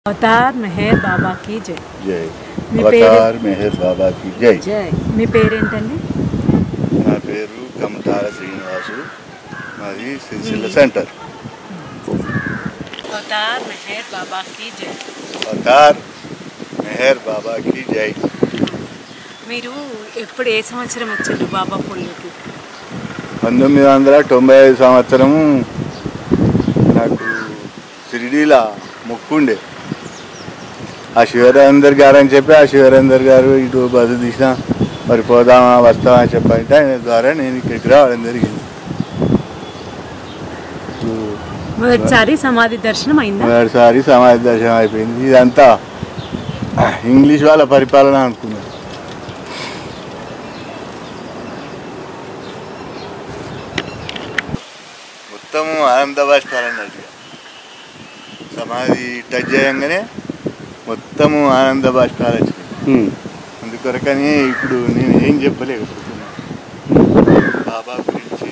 Avatar Meher బాబాకి జై జై మీ పేరు? అవతార్ మెహర్ బాబాకి జై జై మీ పేరేంటండి నా పేరు కమతార శ్రీనివాసు మాది సిరిసిల్ల సెంటర్ అవతార్ మెహర్ బాబాకి జై అవతార్ మెహర్ బాబాకి జై మీరు ఎప్పుడు ఏ సంవత్సరం వచ్చారు బాబా పొల్లుకి పంతొమ్మిది వందల తొంభై ఐదు సంవత్సరము నాకు షిరిడీలా మొక్కుండే ఆ శివరేందర్ గారు అని చెప్పి ఆ శివరేందర్ గారు ఇటు బస్సు తీసిన మరి పోదామా వస్తామా అని చెప్పంటే ఆయన ద్వారా నేను ఇక్కడికి రావడం జరిగింది ఇప్పుడు మొదటిసారి సమాధి దర్శనం అయిందా మొదటిసారి సమాధి దర్శనం అయిపోయింది ఇదంతా ఇంగ్లీష్ వాళ్ళ పరిపాలన అనుకున్నాను మొత్తం ఆనంద బాష్పాలు అన్నట్టు సమాధి టచ్ చేయంగానే మొత్తము ఆనంద బాష్పాలు వచ్చినాయి అందుకొరకని ఇప్పుడు నేను ఏం చెప్పలేకపోతున్నా బాబా గురించి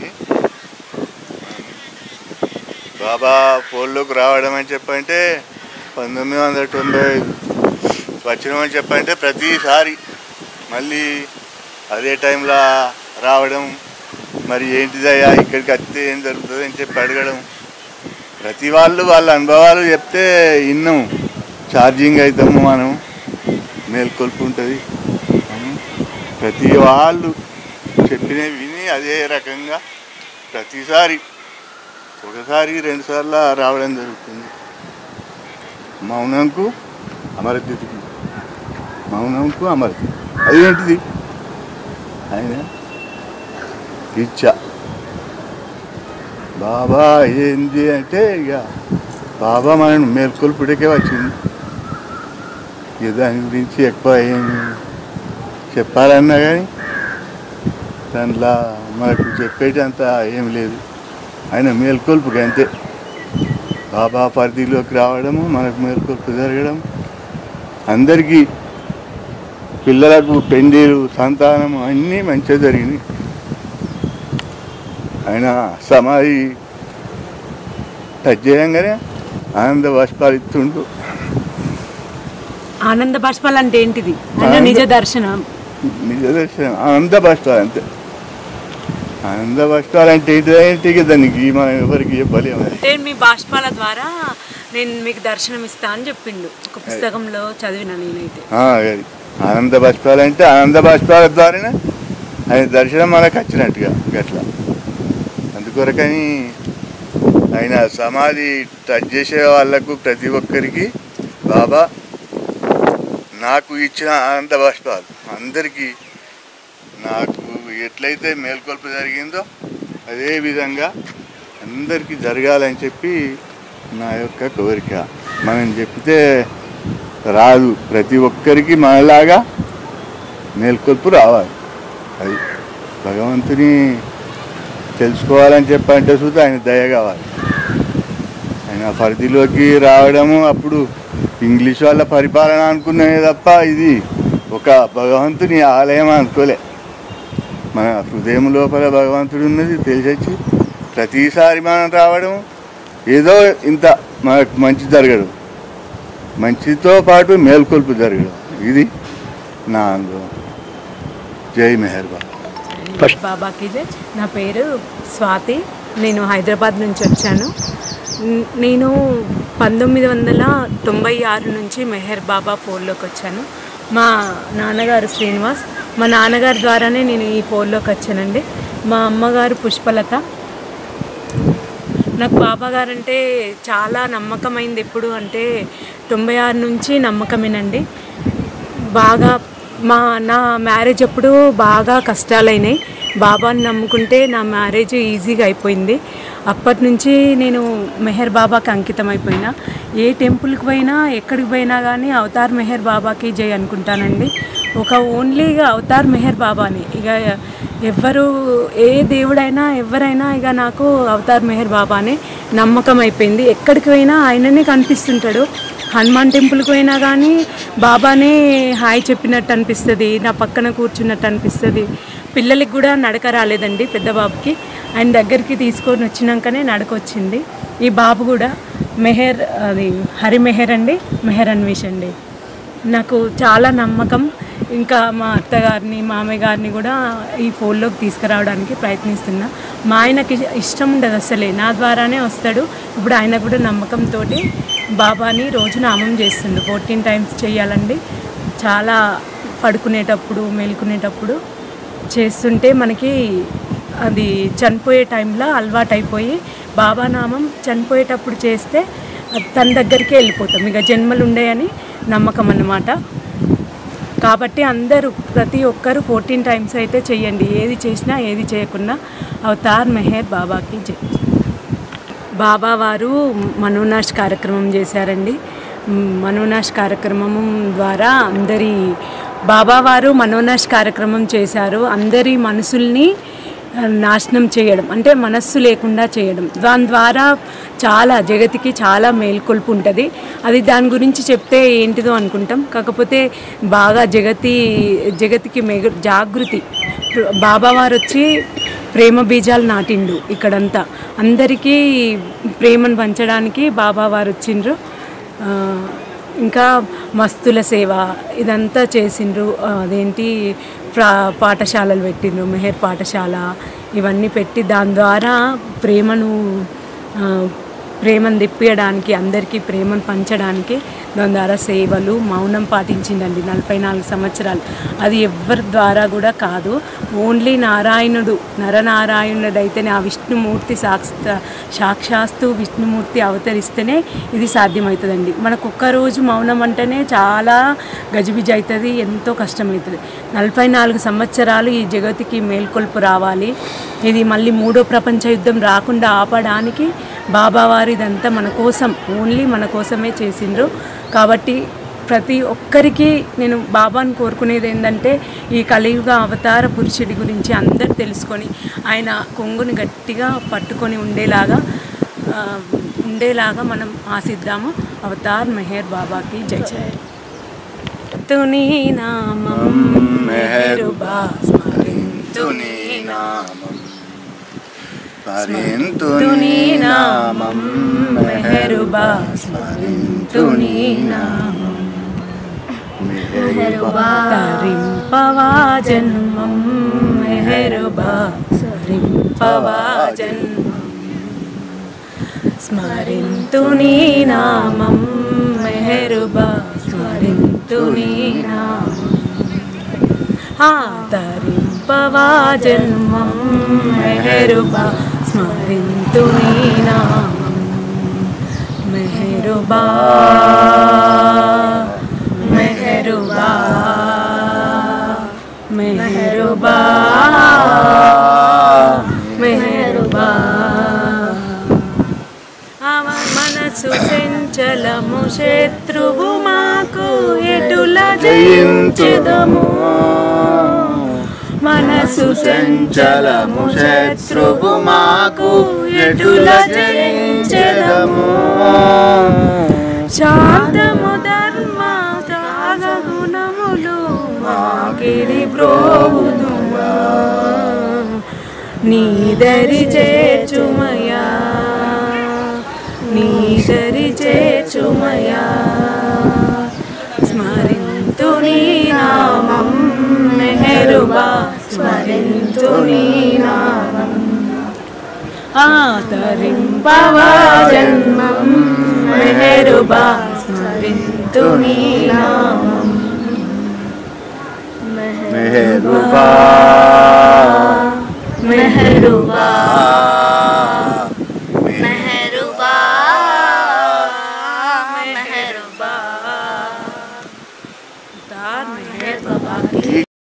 బాబా పోల్లోకి రావడం అని చెప్పంటే పంతొమ్మిది వందల తొంభై ఐదు వచ్చినాం అని చెప్పంటే ప్రతిసారి మళ్ళీ అదే టైంలో రావడం మరి ఏంటిదయ్యా ఇక్కడికి వస్తే ఏం జరుగుతుంది అని చెప్పి అడగడం ప్రతి వాళ్ళు వాళ్ళ అనుభవాలు చెప్తే విన్నాం ఛార్జింగ్ అవుతాము మనం మేల్కొల్పు ఉంటుంది అని ప్రతి వాళ్ళు చెప్పినవి విని అదే రకంగా ప్రతిసారి ఒకసారి రెండు సార్లు రావడం జరుగుతుంది మౌనంకు అమరద్యుతికి మౌనంకు అమరద్యుతి అదేంటిది ఆయన ఇచ్చ బాబా ఏంది అంటే ఇక బాబా మనం మేల్కొల్పుడికే వచ్చింది ఇక దాని గురించి ఎక్కువ ఏం చెప్పాలన్నా కానీ దాంట్లో మనకు చెప్పేటంత ఏం లేదు ఆయన మేల్కొల్పుకి అంతే బాబా పరిధిలోకి రావడము మనకు మేల్కొల్పు జరగడం అందరికీ పిల్లలకు పెండిలు సంతానం అన్నీ మంచిగా జరిగినాయి ఆయన సమాధి టచ్ చేయంగానే ఆనంద బాష్పాలు ఇస్తుండు ఆనంద బాష్పాలు అంటే ఏంటిది అంటే ఆనంద- నిజ దర్శనం నిజ దర్శనం ఆనంద బాష్పాలు అంతే ఆనంద బాష్పాలు అంటే ఏంటి ఏంటి దానికి మనం ఎవరికి చెప్పలేము అంటే మీ బాష్పాల ద్వారా నేను మీకు దర్శనం ఇస్తా అని చెప్పిండు ఒక పుస్తకంలో చదివిన నేనైతే ఆ, అది. ఆనంద బాష్పాలు అంటే ఆనంద బాష్పాల ద్వారానే ఆయన దర్శనం మనకు వచ్చినట్టుగా గట్లా అందుకొరకని ఆయన సమాధి టచ్ చేసే వాళ్ళకు ప్రతి ఒక్కరికి బాబా నాకు ఇచ్చిన ఆనంద బాష్పాలు అందరికీ నాకు ఎట్లయితే మేల్కొల్పు జరిగిందో అదే విధంగా అందరికీ జరగాలని చెప్పి నా యొక్క కోరిక మనం చెప్తే రాదు ప్రతి ఒక్కరికి మనలాగా మేల్కొల్పు రావాలి అది భగవంతుని తెలుసుకోవాలని చెప్పంటే చూస్తే ఆయన దయ కావాలి ఆయన పరిధిలోకి రావడము అప్పుడు ఇంగ్లీష్ వాళ్ళ పరిపాలన అనుకున్నానే తప్ప ఇది ఒక భగవంతుని ఆలయం అనుకోలే మన హృదయం లోపల భగవంతుడు ఉన్నది తెలిసొచ్చి ప్రతిసారి మనం రావడం ఏదో ఇంత మనకు మంచి జరగడం మంచితో పాటు మేల్కొల్పు జరగడం ఇది నా అనుభవం జై మెహర్ బాబా బాబాకి జై నా పేరు స్వాతి నేను హైదరాబాద్ నుంచి వచ్చాను న్- నేను పంతొమ్మిది వందల తొంభై ఆరు నుంచి మెహర్ బాబా ఫోన్లోకి వచ్చాను మా నాన్నగారు శ్రీనివాస్ మా నాన్నగారి ద్వారానే నేను ఈ ఫోన్లోకి వచ్చానండి మా అమ్మగారు పుష్పలత నాకు బాబా గారు అంటే చాలా నమ్మకమైంది ఎప్పుడు అంటే తొంభై ఆరు నుంచి నమ్మకమేనండి బాగా మా నా మ్యారేజ్ అప్పుడు బాగా కష్టాలైనాయి బాబాని నమ్ముకుంటే నా మ్యారేజ్ ఈజీగా అయిపోయింది అప్పటి నుంచి నేను మెహర్ బాబాకి అంకితం అయిపోయినా ఏ టెంపుల్కి పోయినా ఎక్కడికి పోయినా కానీ అవతార్ మెహర్ బాబాకి జై అనుకుంటానండి ఒక ఓన్లీగా అవతార్ మెహర్ బాబాని ఇక ఎవ్వరు ఏ దేవుడైనా ఎవరైనా ఇక నాకు అవతార్ మెహర్ బాబానే నమ్మకం అయిపోయింది ఎక్కడికి పోయినా ఆయననే కనిపిస్తుంటాడు హనుమాన్ టెంపుల్కి పోయినా కానీ బాబానే హాయ్ చెప్పినట్టు అనిపిస్తుంది నా పక్కన కూర్చున్నట్టు అనిపిస్తుంది పిల్లలకి కూడా నడక రాలేదండి పెద్ద బాబుకి ఆయన దగ్గరికి తీసుకొని వచ్చినాకనే నడక వచ్చింది ఈ బాబు కూడా మెహర్ అది హరి మెహర్ అండి మెహర్ అన్వేష్ అండి నాకు చాలా నమ్మకం ఇంకా మా అత్తగారిని మామయ్య గారిని కూడా ఈ ఫోన్లోకి తీసుకురావడానికి ప్రయత్నిస్తున్నా మా ఆయనకి ఇష్టం ఉండదు అసలే నా ద్వారానే వస్తాడు ఇప్పుడు ఆయన కూడా నమ్మకంతో బాబాని రోజు నామం చేస్తుండు ఫోర్టీన్ టైమ్స్ చేయాలండి చాలా పడుకునేటప్పుడు మేల్కునేటప్పుడు చేస్తుంటే మనకి అది చనిపోయే టైంలో అలవాటు అయిపోయి బాబా నామం చనిపోయేటప్పుడు చేస్తే అది తన దగ్గరికే వెళ్ళిపోతాం ఇక జన్మలు ఉండేయని నమ్మకం అన్నమాట కాబట్టి అందరూ ప్రతి ఒక్కరు ఫోర్టీన్ టైమ్స్ అయితే చెయ్యండి ఏది చేసినా ఏది చేయకున్నా అవతార్ మెహర్ బాబాకి జై బాబా వారు మనోనాష్ కార్యక్రమం చేశారండి మ్, మనోనాష్ కార్యక్రమం ద్వారా అందరి బాబా వారు మనోనాష్ కార్యక్రమం చేశారు అందరి మనసుల్ని ఆ, నాశనం చేయడం అంటే మనస్సు లేకుండా చేయడం దాని ద్వారా చాలా జగతికి చాలా మేల్కొల్పు ఉంటుంది అది దాని గురించి చెప్తే ఏంటిదో అనుకుంటాం కాకపోతే బాగా జగతి జగతికి మెగ జాగృతి బాబా వారు వచ్చి ప్రేమ బీజాలు నాటిండు ఇక్కడంతా అందరికీ ప్రేమను పంచడానికి బాబా వారు వచ్చిండ్రు ఆ, ఇంకా మస్తుల సేవ ఇదంతా చేసిండ్రు ఆ, అదేంటి ప్రా పాఠశాలలు పెట్టిండ్రు మెహర్ పాఠశాల ఇవన్నీ పెట్టి దాని ద్వారా ప్రేమను ఆ, ప్రేమను తెప్పియడానికి అందరికీ ప్రేమను పంచడానికి దాని ద్వారా సేవలు మౌనం పాటించిందండి నలభై నాలుగు సంవత్సరాలు అది ఎవరి ద్వారా కూడా కాదు ఓన్లీ నారాయణుడు నరనారాయణుడైతేనే ఆ విష్ణుమూర్తి సాక్ష సాక్షాత్తు విష్ణుమూర్తి అవతరిస్తేనే ఇది సాధ్యమవుతుందండి మనకు ఒక్కరోజు మౌనం అంటేనే చాలా గజిబిజి అవుతుంది ఎంతో కష్టమవుతుంది నలభై నాలుగు సంవత్సరాలు ఈ జగతికి మేల్కొల్పు రావాలి ఇది మళ్ళీ మూడో ప్రపంచ యుద్ధం రాకుండా ఆపడానికి బాబావారు ఇదంతా మన కోసం ఓన్లీ మన కోసమే చేసిండ్రు కాబట్టి ప్రతి ఒక్కరికి నేను బాబాని కోరుకునేది ఏంటంటే ఈ కలియుగ అవతార పురుషుడి గురించి అందరు తెలుసుకొని ఆయన కొంగుని గట్టిగా పట్టుకొని ఉండేలాగా ఆ, ఉండేలాగా మనం ఆశిద్దాము అవతార్ మెహర్ బాబాకి జై జై తుని నామం మెహరుబా స్మరింతు నీ నామం స్మరింతు తుని నామం మెహరుబా స్మరింతు నీ నామం తరింపవా జన్మం మెహరుబా సరింపవా జన్మం స్మరింతు నీ నామం మెహరుబా స్మరింతు నీ నామం ఆతరింపవా జన్మం మెహరుబా స్మరింతు నీ నామం మెహరుబా మెహరుబా మెహరుబా మెహరుబా అవ మనసు సెంచలము శత్రువు మాకు ఎటుల జయించదము మనసు సెంచలము శత్రువు మాకు ఎటుల జయించదము శాంతము ధర్మ త్యాగ గుణములు మాకిడి బ్రోవుదుమా నీదరి చేచుమయా నీదరి చేచుమయా స్మరింతు నీ నామం మెహరుబా స్మరింతు నీ నామం ఆతరింపవా జన్మం మెహరుబా స్మరింతు నీ నామం మెహరుబా మెహరుబా మెహరుబా మెహరుబా దార్ మెహర్ బాబా